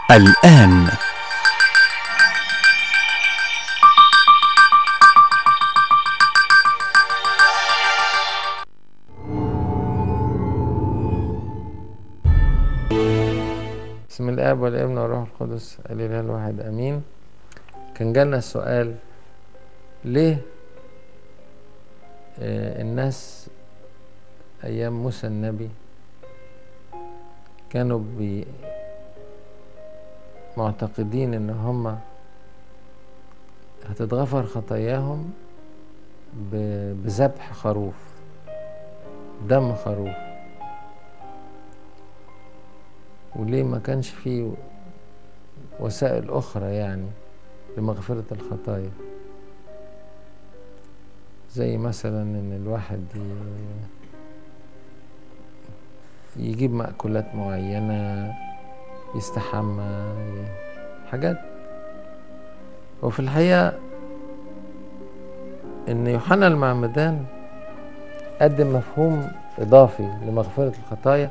الآن بسم الاب والابن والروح القدس الاله الواحد امين كان جالنا السؤال ليه آه، الناس ايام موسى النبي كانوا بي معتقدين ان هم هتتغفر خطاياهم ب- بذبح خروف دم خروف وليه ما كانش فيه وسائل أخرى يعني لمغفرة الخطايا زي مثلا إن الواحد ي- يجيب مأكولات معينة يستحمى ي- حاجات وفي الحقيقة إن يوحنا المعمدان قدم مفهوم إضافي لمغفرة الخطايا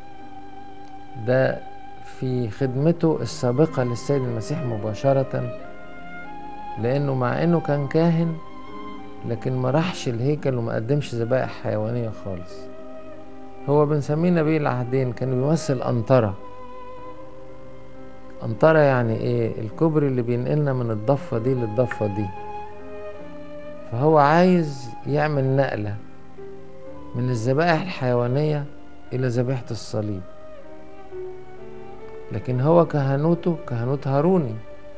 ده في خدمته السابقة للسيد المسيح مباشرة لأنه مع إنه كان كاهن لكن ما راحش الهيكل وما قدمش ذبائح حيوانية خالص هو بنسميه نبي العهدين كان بيمثل أنطرة أنطرة يعني إيه الكوبري اللي بينقلنا من الضفة دي للضفة دي فهو عايز يعمل نقلة من الذبائح الحيوانية إلى ذبيحة الصليب لكن هو كهنوته كهنوت هاروني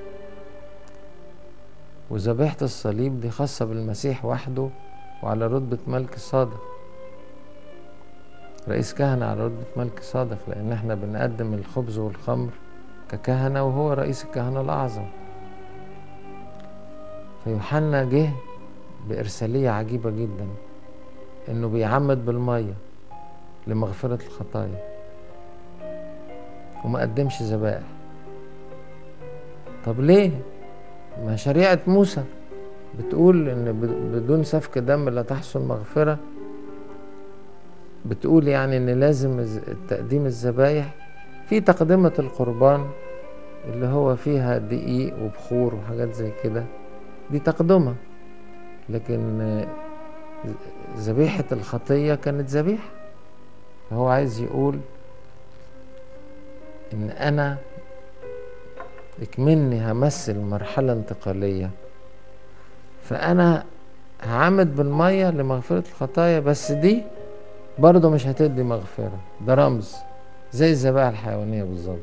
وذبيحة الصليب دي خاصة بالمسيح وحده وعلى رتبة ملك صادق رئيس كهنة على رتبة ملك صادق لأن احنا بنقدم الخبز والخمر ككهنة وهو رئيس الكهنة الأعظم فيوحنا جه بإرسالية عجيبة جدا إنه بيعمد بالمية لمغفرة الخطايا وما قدمش ذبائح طب ليه ما شريعة موسى بتقول ان ب- بدون سفك دم لا تحصل مغفرة بتقول يعني ان لازم الز- تقديم الذبايح في تقدمة القربان اللي هو فيها دقيق وبخور وحاجات زي كده دي تقدمة لكن آه، ذ- ذبيحة الخطية كانت ذبيحة فهو عايز يقول ان انا اكمني همثل مرحلة انتقالية فانا هعمد بالمية لمغفرة الخطايا بس دي برضه مش هتدي مغفرة ده رمز زي الذبائح الحيوانية بالظبط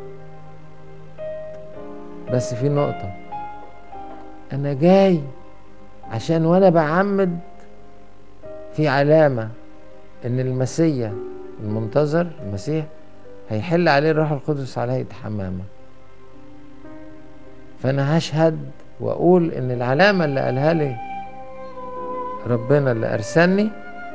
بس في نقطة انا جاي عشان وانا بعمد في علامة ان المسيح المنتظر المسيح هيحل عليه الروح القدس على هيئة حمامة فأنا هشهد وأقول إن العلامة اللي قالها لي ربنا اللي أرسلني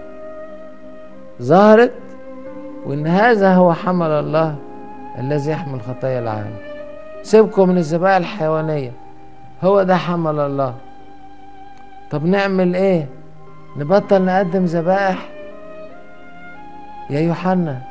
ظهرت وإن هذا هو حمل الله الذي يحمل خطايا العالم سيبكم من الذبائح الحيوانية هو ده حمل الله طب نعمل إيه نبطل نقدم ذبائح يا يوحنا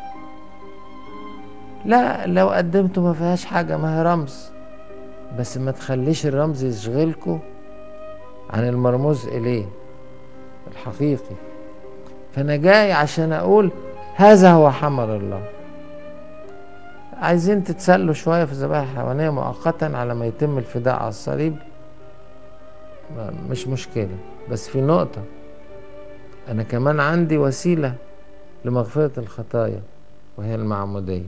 لا لو قدمته ما فيهاش حاجة ما هي رمز بس ما تخليش الرمز يشغلكوا عن المرموز إليه الحقيقي فأنا جاي عشان أقول هذا هو حمل الله عايزين تتسلوا شوية في الذبائح الحيوانية مؤقتا على ما يتم الفداء على الصليب ما- مش مشكلة بس في نقطة أنا كمان عندي وسيلة لمغفرة الخطايا وهي المعمودية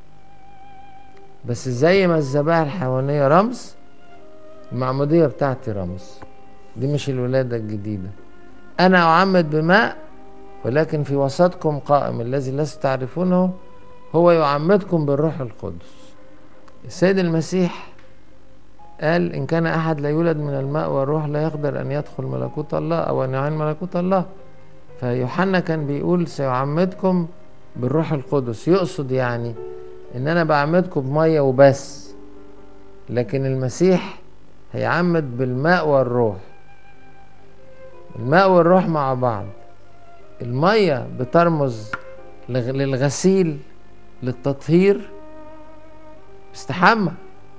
بس زي ما الذبائح الحيوانية رمز المعمودية بتاعتي رمز دي مش الولادة الجديدة أنا أعمد بماء ولكن في وسطكم قائم الذي لست تعرفونه هو يعمدكم بالروح القدس السيد المسيح قال إن كان أحد لا يولد من الماء والروح لا يقدر أن يدخل ملكوت الله أو أن يعين ملكوت الله فيوحنا كان بيقول سيعمدكم بالروح القدس يقصد يعني ان انا بعمدكم بميه وبس لكن المسيح هيعمد بالماء والروح الماء والروح مع بعض الميه بترمز لغ- للغسيل للتطهير بيستحمى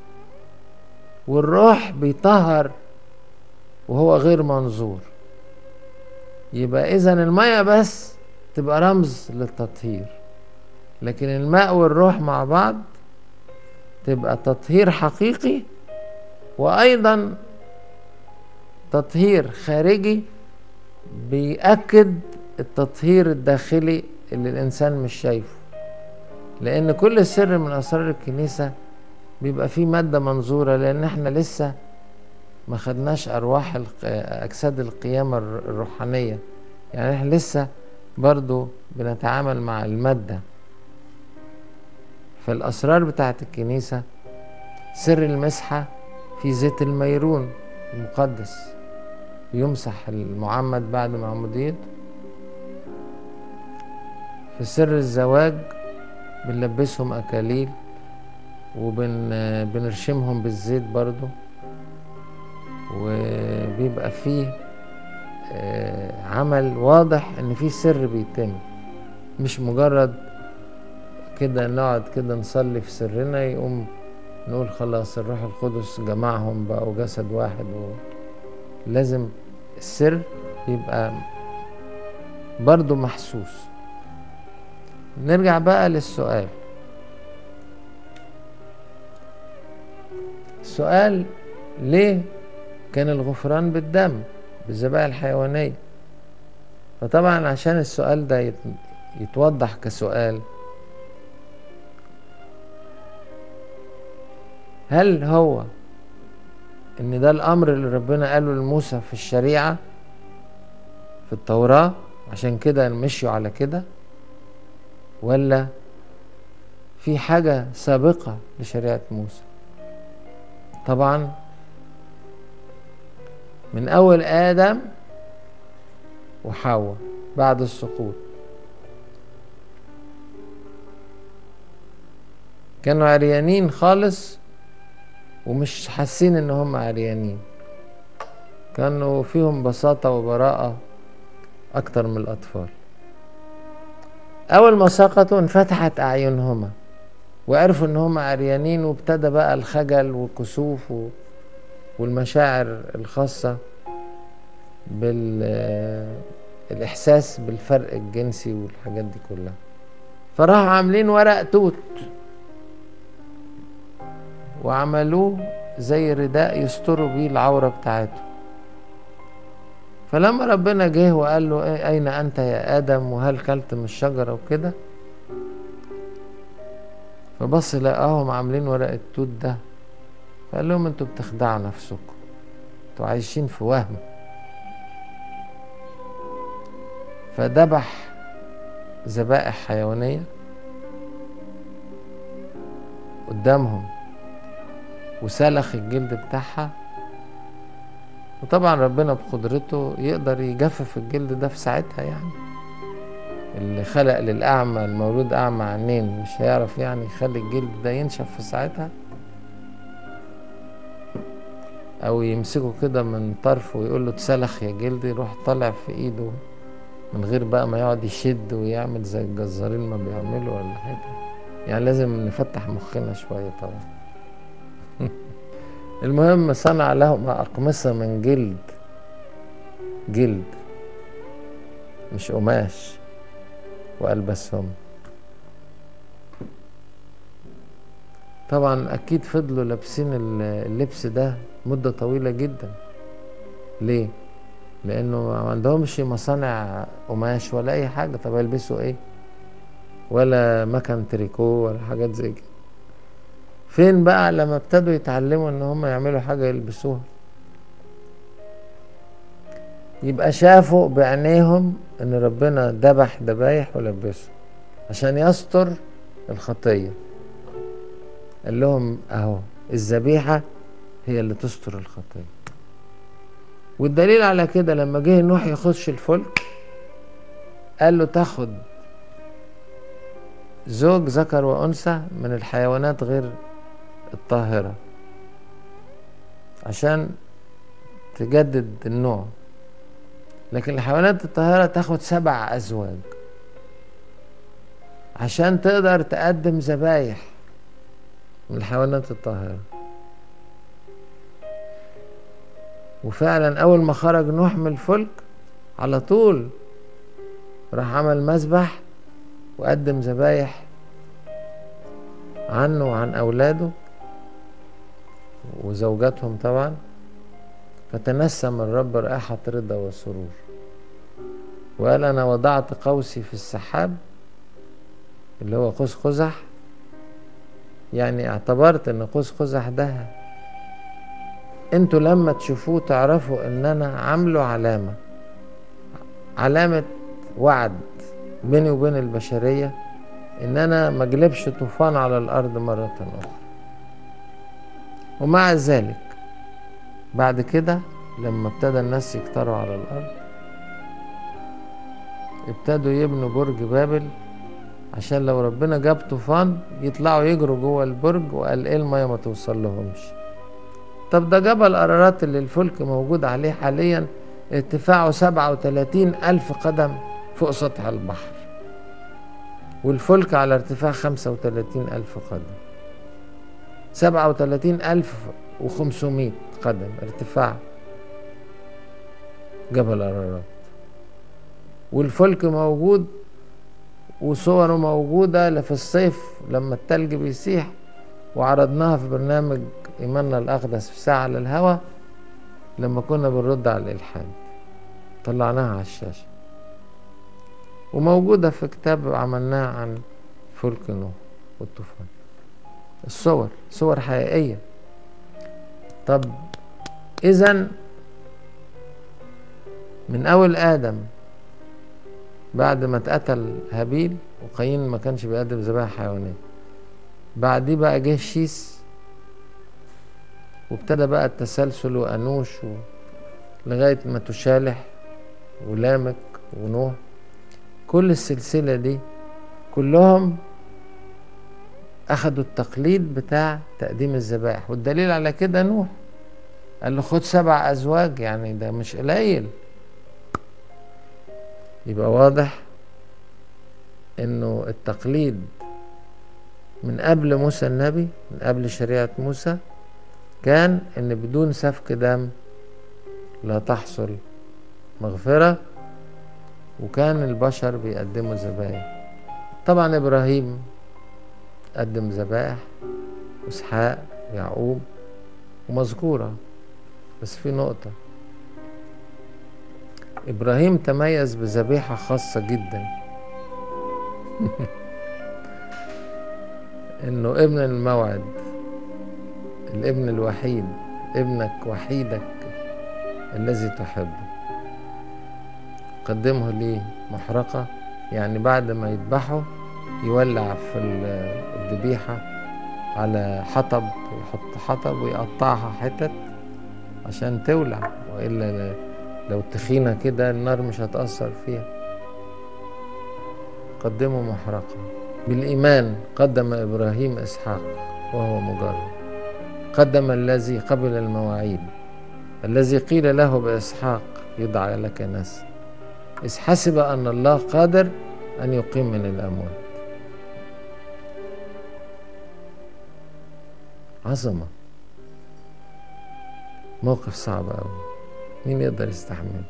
والروح بيطهر وهو غير منظور يبقى اذا المية بس تبقى رمز للتطهير لكن الماء والروح مع بعض تبقى تطهير حقيقي وايضا تطهير خارجي بيأكد التطهير الداخلي اللي الإنسان مش شايفه لأن كل سر من أسرار الكنيسة بيبقى فيه مادة منظورة لأن احنا لسه ما خدناش أرواح أجساد القيامة الروحانية يعني احنا لسه برضو بنتعامل مع المادة فالأسرار بتاعت الكنيسة سر المسحة في زيت الميرون المقدس يمسح المعمد بعد معموديته في سر الزواج بنلبسهم أكاليل وبنرشمهم بالزيت برضو وبيبقى فيه عمل واضح ان في سر بيتم مش مجرد كده نقعد كده نصلي في سرنا يقوم نقول خلاص الروح القدس جمعهم بقوا جسد واحد و... لازم السر يبقى برضو محسوس نرجع بقى للسؤال السؤال ليه كان الغفران بالدم بالذبائح الحيوانية فطبعا عشان السؤال ده يتوضح كسؤال هل هو ان ده الامر اللي ربنا قاله لموسى في الشريعة في التوراة عشان كده مشيوا على كده ولا في حاجة سابقة لشريعة موسى طبعا من أول آدم وحواء بعد السقوط كانوا عريانين خالص ومش حاسين ان هم عريانين كانوا فيهم بساطة وبراءة أكتر من الأطفال أول ما سقطوا انفتحت أعينهما وعرفوا إن هم عريانين وابتدى بقى الخجل والكسوف والمشاعر الخاصة بالإحساس بالفرق الجنسي والحاجات دي كلها فراحوا عاملين ورق توت وعملوه زي رداء يستروا بيه العورة بتاعته فلما ربنا جه وقال له إيه أين أنت يا آدم وهل كلت من الشجرة وكده فبص لقاهم عاملين ورق التوت ده فقال لهم انتوا بتخدعوا نفسكم انتوا عايشين في وهم فذبح ذبائح حيوانية قدامهم وسلخ الجلد بتاعها وطبعا ربنا بقدرته يقدر يجفف الجلد ده في ساعتها يعني اللي خلق للأعمى المولود أعمى عينين مش هيعرف يعني يخلي الجلد ده ينشف في ساعتها أو يمسكه كده من طرف ويقول له اتسلخ يا جلدي يروح طالع في إيده من غير بقى ما يقعد يشد ويعمل زي الجزارين ما بيعملوا ولا حاجة يعني لازم نفتح مخنا شوية طبعا المهم صنع لهم أقمصة من جلد جلد مش قماش وألبسهم طبعا أكيد فضلوا لابسين اللبس ده مدة طويلة جدا ليه؟ لأنه ما عندهمش مصانع قماش ولا أي حاجة طب يلبسوا إيه؟ ولا مكان تريكو ولا حاجات زي كده فين بقى لما ابتدوا يتعلموا ان هم يعملوا حاجة يلبسوها يبقى شافوا بعينيهم ان ربنا ذبح ذبايح ولبسه عشان يستر الخطية قال لهم اهو الذبيحة هي اللي تستر الخطية والدليل على كده لما جه نوح يخش الفلك قال له تاخد زوج ذكر وأنثى من الحيوانات غير الطاهرة عشان تجدد النوع لكن الحيوانات الطاهرة تاخد سبع أزواج عشان تقدر تقدم ذبايح من الحيوانات الطاهرة وفعلا أول ما خرج نوح من الفلك على طول راح عمل مسبح وقدم ذبايح عنه وعن أولاده وزوجاتهم طبعا فتنسم الرب رائحة رضا وسرور وقال أنا وضعت قوسي في السحاب اللي هو قوس قزح يعني اعتبرت ان قوس قزح ده انتوا لما تشوفوه تعرفوا ان انا عامله علامة علامة وعد بيني وبين البشرية ان انا ما اجلبش طوفان على الارض مرة اخرى ومع ذلك بعد كده لما ابتدى الناس يكتروا على الارض ابتدوا يبنوا برج بابل عشان لو ربنا جاب طوفان يطلعوا يجروا جوه البرج وقال ايه الميه ما توصل لهمش طب ده جبل قرارات اللي الفلك موجود عليه حاليا ارتفاعه سبعة وتلاتين ألف قدم فوق سطح البحر والفلك على ارتفاع خمسة وتلاتين ألف قدم سبعة وتلاتين ألف وخمسمائة قدم ارتفاع جبل قرارات والفلك موجود وصوره موجودة في الصيف لما التلج بيسيح وعرضناها في برنامج إيماننا الأقدس في ساعة للهوا لما كنا بنرد على الإلحاد طلعناها على الشاشة وموجودة في كتاب عملناه عن فلك نوح والطوفان الصور صور حقيقية طب إذا من أول آدم بعد ما اتقتل هابيل وقايين ما كانش بيقدم ذبائح حيوانية بعديه بقى جه شيس وابتدى بقى التسلسل وأنوش و... لغاية ما تشالح ولامك ونوح كل السلسلة دي كلهم أخدوا التقليد بتاع تقديم الذبائح والدليل على كده نوح قال له خد سبع أزواج يعني ده مش قليل يبقى واضح انه التقليد من قبل موسى النبي من قبل شريعة موسى كان ان بدون سفك دم لا تحصل مغفرة وكان البشر بيقدموا ذبائح طبعا ابراهيم قدم ذبائح واسحاق ويعقوب ومذكورة بس في نقطة إبراهيم تميز بذبيحة خاصة جدا إنه ابن الموعد الابن الوحيد ابنك وحيدك الذي تحبه قدمه ليه محرقة يعني بعد ما يذبحه يولع في الذبيحة على حطب يحط حطب ويقطعها حتت عشان تولع وإلا لو تخينة كده النار مش هتأثر فيها قدموا محرقة بالإيمان قدم إبراهيم إسحاق وهو مجرد قدم الذي قبل المواعيد الذي قيل له بإسحاق يدعى لك نسل إذ حسب أن الله قادر أن يقيم من الأموات عظمة موقف صعب أوي مين يقدر يستحمله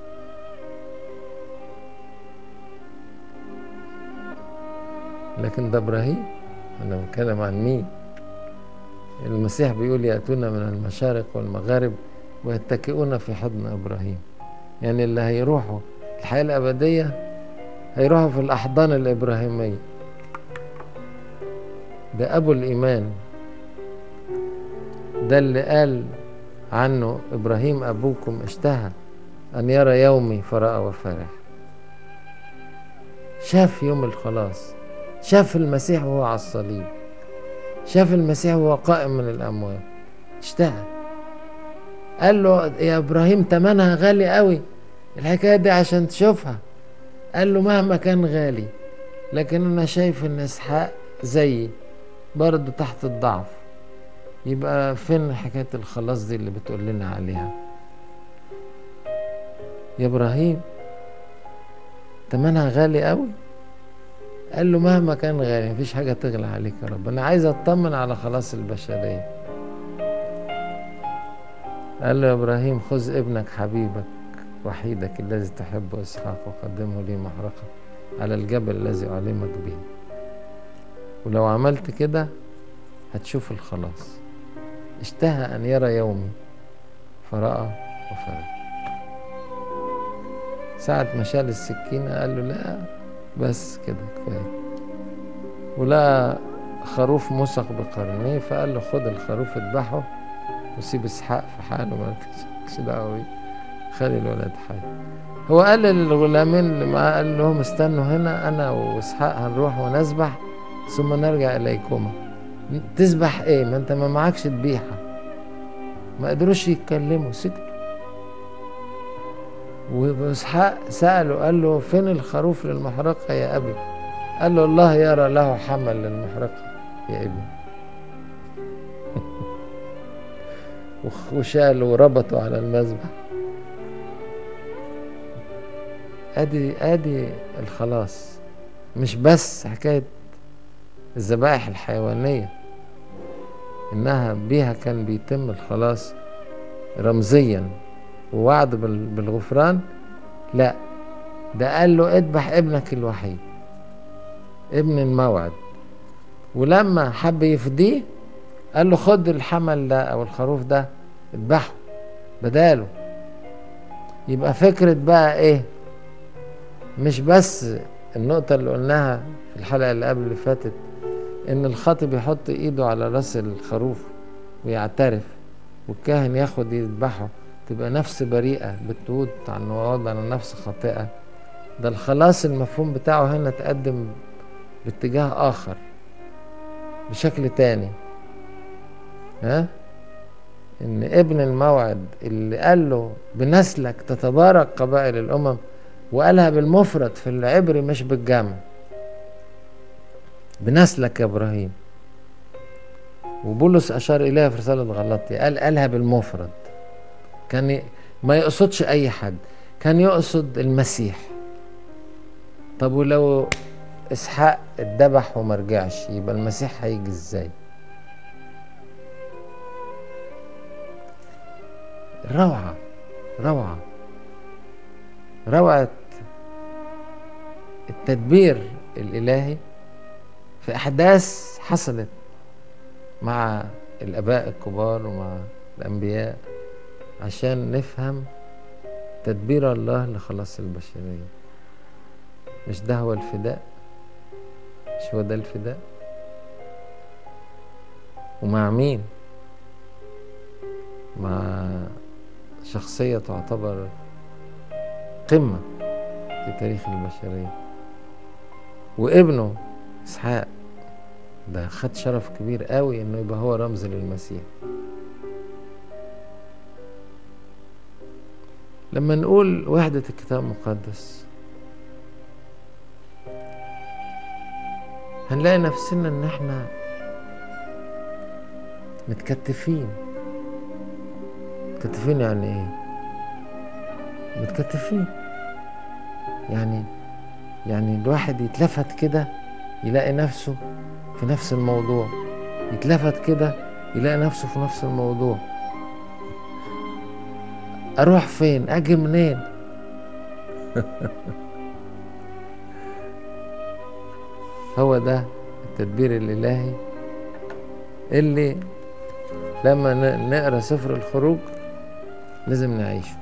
لكن ده ابراهيم انا بتكلم عن مين المسيح بيقول ياتون من المشارق والمغارب ويتكئون في حضن ابراهيم يعني اللي هيروحوا الحياه الابديه هيروحوا في الاحضان الابراهيميه ده ابو الايمان ده اللي قال عنه إبراهيم أبوكم اشتهى أن يرى يومي فرأى وفرح شاف يوم الخلاص شاف المسيح وهو على الصليب شاف المسيح وهو قائم من الأموات اشتهى قال له يا إبراهيم تمنها غالي قوي الحكاية دي عشان تشوفها قال له مهما كان غالي لكن أنا شايف إن إسحاق زيي برضه تحت الضعف يبقى فين حكاية الخلاص دي اللي بتقول لنا عليها يا إبراهيم تمنها غالي قوي قال له مهما كان غالي مفيش حاجة تغلى عليك يا رب أنا عايز أطمن على خلاص البشرية قال له يا إبراهيم خذ ابنك حبيبك وحيدك الذي تحبه إسحاق وقدمه لي محرقة على الجبل الذي أعلمك به ولو عملت كده هتشوف الخلاص اشتهى أن يرى يومي فرأى وفرج ساعة ما شال السكينة قال له لا بس كده كفاية ولقى خروف مسخ بقرنيه فقال له خد الخروف اذبحه وسيب اسحاق في حاله ما لكش دعوه بيه خلي الولد حي هو قال للغلامين اللي معاه قال لهم استنوا هنا انا واسحاق هنروح ونذبح ثم نرجع اليكما تذبح ايه ما انت ما معكش ذبيحه ما قدروش يتكلموا سكتوا واسحاق سأله قال له فين الخروف للمحرقة يا أبي قال له الله يرى له حمل للمحرقة يا ابني وشاله وربطه على المذبح ادي ادي الخلاص مش بس حكايه الذبائح الحيوانيه انها بيها كان بيتم الخلاص رمزيا ووعد بالغفران لا ده قال له اذبح ابنك الوحيد ابن الموعد ولما حب يفديه قال له خد الحمل ده او الخروف ده اذبحه بداله يبقى فكرة بقى ايه مش بس النقطة اللي قلناها في الحلقة اللي قبل اللي فاتت ان الخاطب يحط ايده على راس الخروف ويعترف والكاهن ياخد يذبحه تبقى نفس بريئة بتعود عن وعود على نفس خاطئة ده الخلاص المفهوم بتاعه هنا تقدم باتجاه آخر بشكل تاني ها ان ابن الموعد اللي قال له بنسلك تتبارك قبائل الامم وقالها بالمفرد في العبري مش بالجمع بنسلك يا ابراهيم وبولس اشار اليها في رساله غلطي قال قالها بالمفرد كان ما يقصدش اي حد كان يقصد المسيح طب ولو اسحاق اتذبح وما رجعش يبقى المسيح هيجي ازاي روعة روعة روعة التدبير الإلهي في أحداث حصلت مع الآباء الكبار ومع الأنبياء عشان نفهم تدبير الله لخلاص البشرية مش ده هو الفداء مش هو ده الفداء ومع مين مع شخصية تعتبر قمة في تاريخ البشرية وابنه إسحاق ده خد شرف كبير قوي انه يبقى هو رمز للمسيح لما نقول وحدة الكتاب المقدس هنلاقي نفسنا ان احنا متكتفين متكتفين يعني ايه متكتفين يعني يعني الواحد يتلفت كده يلاقي نفسه في نفس الموضوع يتلفت كده يلاقي نفسه في نفس الموضوع اروح فين اجي منين هو ده التدبير الالهي اللي لما نقرا سفر الخروج لازم نعيشه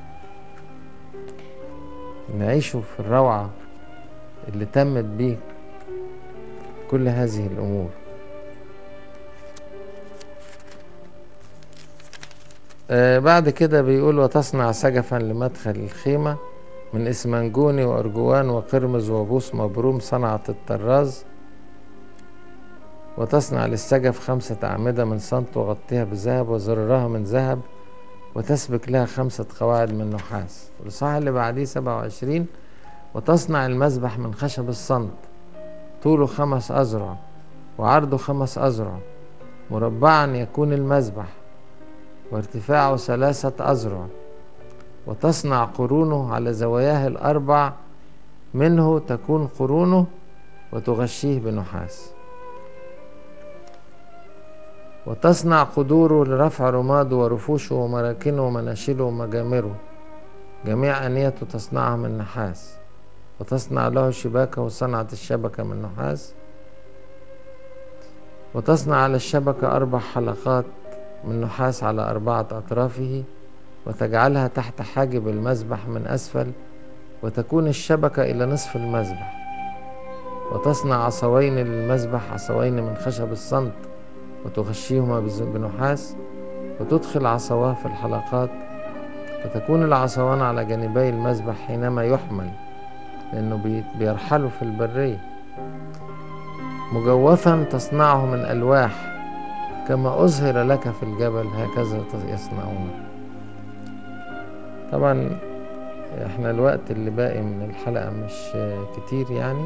نعيشه في الروعة اللي تمت بيه كل هذه الأمور آه بعد كده بيقول وتصنع سجفا لمدخل الخيمة من اسمنجوني وأرجوان وقرمز وبوس مبروم صنعة الطراز وتصنع للسجف خمسة أعمدة من صنط وغطيها بذهب وزررها من ذهب وتسبك لها خمسة قواعد من نحاس الإصحاح اللي بعديه سبعة وعشرين وتصنع المذبح من خشب الصمت طوله خمس أذرع وعرضه خمس أذرع مربعا يكون المذبح وارتفاعه ثلاثة أذرع وتصنع قرونه على زواياه الأربع منه تكون قرونه وتغشيه بنحاس وتصنع قدوره لرفع رماده ورفوشه ومراكنه ومناشله ومجامره جميع أنيته تصنعها من نحاس وتصنع له شباكة وصنعة الشبكة من نحاس وتصنع على الشبكة أربع حلقات من نحاس على أربعة أطرافه وتجعلها تحت حاجب المذبح من أسفل وتكون الشبكة إلى نصف المذبح وتصنع عصوين للمذبح عصوين من خشب الصمت وتغشيهما بنحاس وتدخل عصواه في الحلقات فتكون العصوان على جانبي المذبح حينما يحمل لأنه بيرحلوا في البرية مجوفا تصنعه من ألواح كما أظهر لك في الجبل هكذا يصنعون طبعا احنا الوقت اللي باقي من الحلقة مش كتير يعني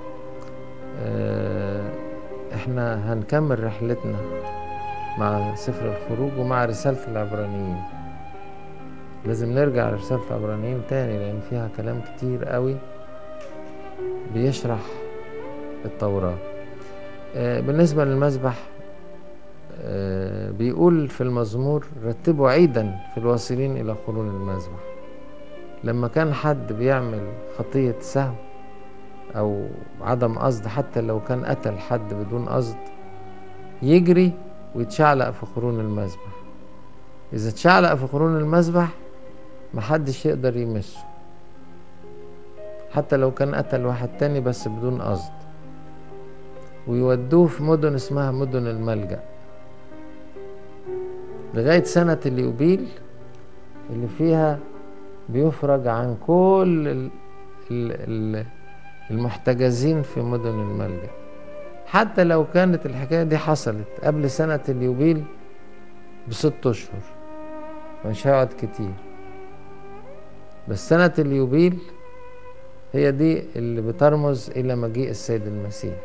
اه احنا هنكمل رحلتنا مع سفر الخروج ومع رسالة العبرانيين لازم نرجع لرسالة العبرانيين تاني لأن فيها كلام كتير قوي بيشرح التوراة اه بالنسبة للمذبح اه بيقول في المزمور رتبوا عيدا في الواصلين إلى قرون المذبح لما كان حد بيعمل خطية سهو أو عدم قصد حتى لو كان قتل حد بدون قصد يجري ويتشعلق في قرون المذبح إذا اتشعلق في قرون المذبح محدش يقدر يمسه حتى لو كان قتل واحد تاني بس بدون قصد ويودوه في مدن اسمها مدن الملجأ لغاية سنة اليوبيل اللي فيها بيفرج عن كل ال ال المحتجزين في مدن الملجأ حتى لو كانت الحكاية دي حصلت قبل سنة اليوبيل بست أشهر مش هيقعد كتير بس سنة اليوبيل هي دي اللي بترمز إلى مجيء السيد المسيح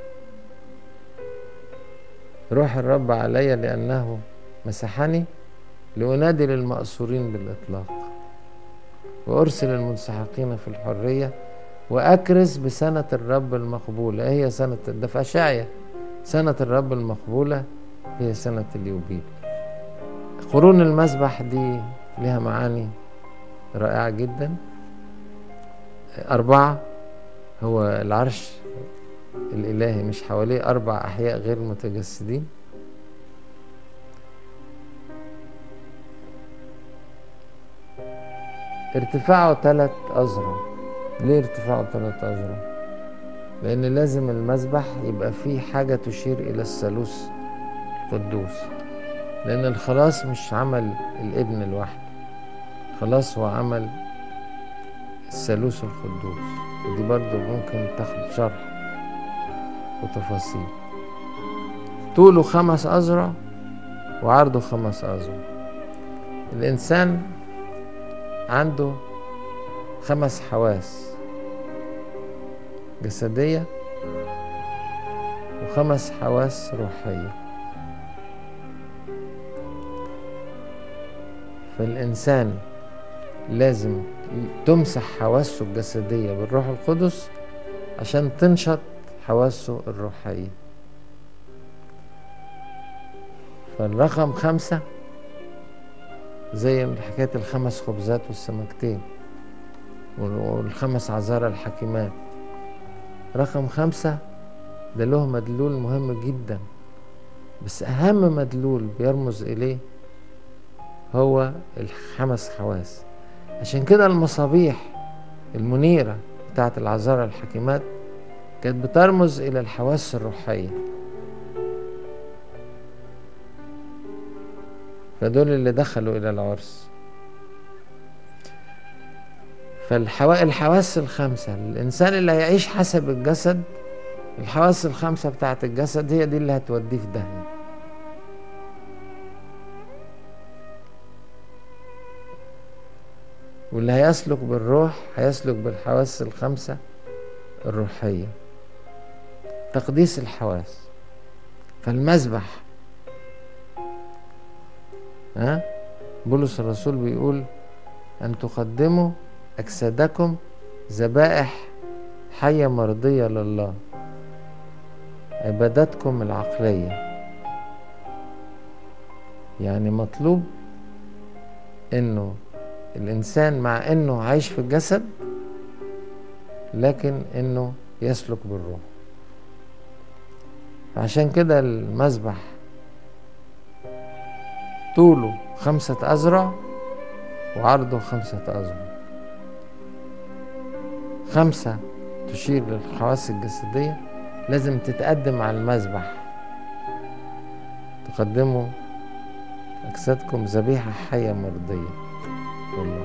روح الرب علي لأنه مسحني لأنادي للمأسورين بالإطلاق وأرسل المنسحقين في الحرية وأكرز بسنة الرب المقبولة إيه هي سنة ده في أشعيا سنة الرب المقبولة هي سنة اليوبيل قرون المسبح دي لها معاني رائعة جدا أربعة هو العرش الإلهي مش حواليه أربع أحياء غير متجسدين ارتفاعه ثلاث أذرع ليه ارتفاعه ثلاث أذرع؟ لأن لازم المذبح يبقى فيه حاجة تشير إلى الثالوث القدوس لأن الخلاص مش عمل الابن لوحده خلاص هو عمل الثالوث القدوس ودي برضو ممكن تاخد شرح وتفاصيل طوله خمس أذرع وعرضه خمس أذرع الإنسان عنده خمس حواس جسدية وخمس حواس روحية فالإنسان لازم تمسح حواسه الجسدية بالروح القدس عشان تنشط حواسه الروحية فالرقم خمسة زي حكاية الخمس خبزات والسمكتين والخمس عذارى الحكيمات رقم خمسة ده له مدلول مهم جدا بس أهم مدلول بيرمز إليه هو الخمس حواس عشان كده المصابيح المنيرة بتاعت العذارى الحكيمات كانت بترمز إلى الحواس الروحية فدول اللي دخلوا إلى العرس فالحوا... الحواس الخمسة الإنسان اللي هيعيش حسب الجسد الحواس الخمسة بتاعت الجسد هي دي اللي هتوديه في داهية واللي هيسلك بالروح هيسلك بالحواس الخمسة الروحية تقديس الحواس فالمذبح ها بولس الرسول بيقول أن تقدموا أجسادكم ذبائح حية مرضية لله عباداتكم العقلية يعني مطلوب انه الانسان مع انه عايش في الجسد لكن انه يسلك بالروح عشان كده المذبح طوله خمسة أذرع وعرضه خمسة أذرع خمسة تشير للحواس الجسدية لازم تتقدم على المذبح تقدموا أجسادكم ذبيحة حية مرضية والله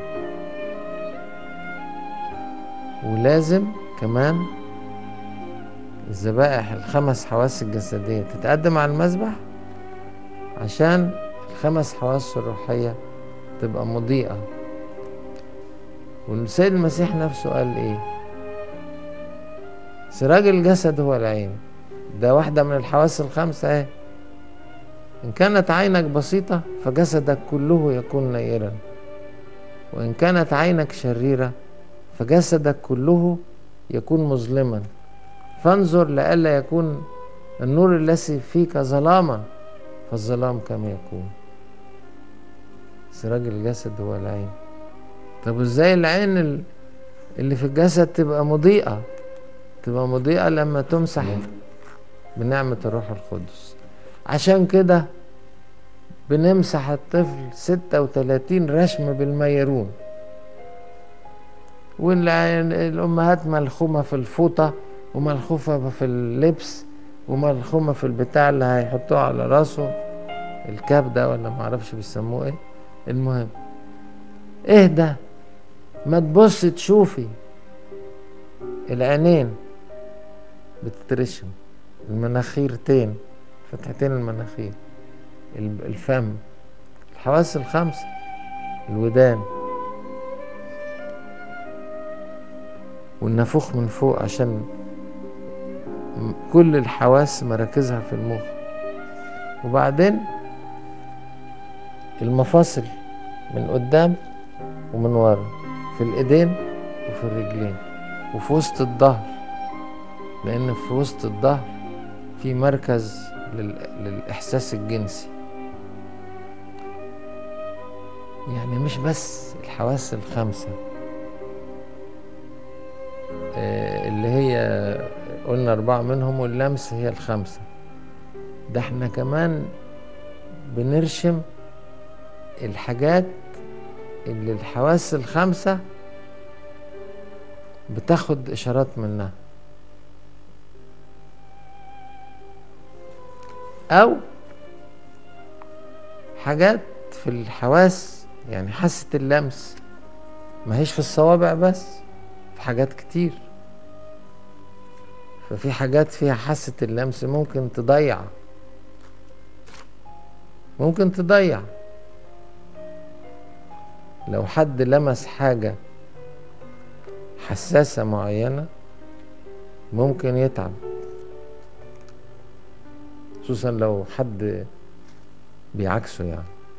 ولازم كمان الذبائح الخمس حواس الجسدية تتقدم على المذبح عشان الخمس حواس الروحية تبقى مضيئة والسيد المسيح نفسه قال ايه سراج الجسد هو العين ده واحدة من الحواس الخمسة ايه إن كانت عينك بسيطة فجسدك كله يكون نيرا وإن كانت عينك شريرة فجسدك كله يكون مظلما فانظر لئلا يكون النور الذي فيك ظلاما فالظلام كم يكون سراج الجسد هو العين طب ازاي العين اللي في الجسد تبقى مضيئة تبقى مضيئة لما تمسح بنعمة الروح القدس عشان كده بنمسح الطفل ستة وتلاتين رشم بالميرون والأمهات ملخومة في الفوطة وملخوفة في اللبس وملخومة في البتاع اللي هيحطوه على راسه الكاب ده ولا معرفش بيسموه ايه المهم ايه ده ما تبص تشوفي العينين بتترشم المناخيرتين فتحتين المناخير الفم الحواس الخمسة الودان والنافوخ من فوق عشان كل الحواس مراكزها في المخ وبعدين المفاصل من قدام ومن ورا في الايدين وفي الرجلين وفي وسط الظهر لان في وسط الظهر في مركز للاحساس الجنسي يعني مش بس الحواس الخمسه اللي هي قلنا أربعة منهم واللمس هي الخمسة ده احنا كمان بنرشم الحاجات اللي الحواس الخمسة بتاخد إشارات منها أو حاجات في الحواس يعني حاسة اللمس ما هيش في الصوابع بس في حاجات كتير ففي حاجات فيها حاسة اللمس ممكن تضيع ممكن تضيع لو حد لمس حاجة حساسة معينة ممكن يتعب خصوصا لو حد بيعكسه يعني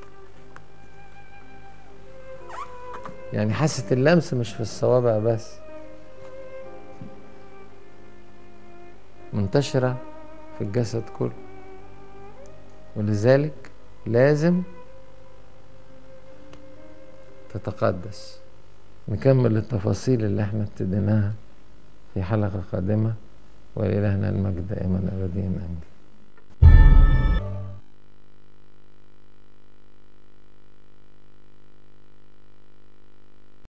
يعني حاسة اللمس مش في الصوابع بس منتشرة في الجسد كله ولذلك لازم تتقدس نكمل التفاصيل اللي احنا ابتديناها في حلقة قادمة ولإلهنا المجد دائما أبديا آمين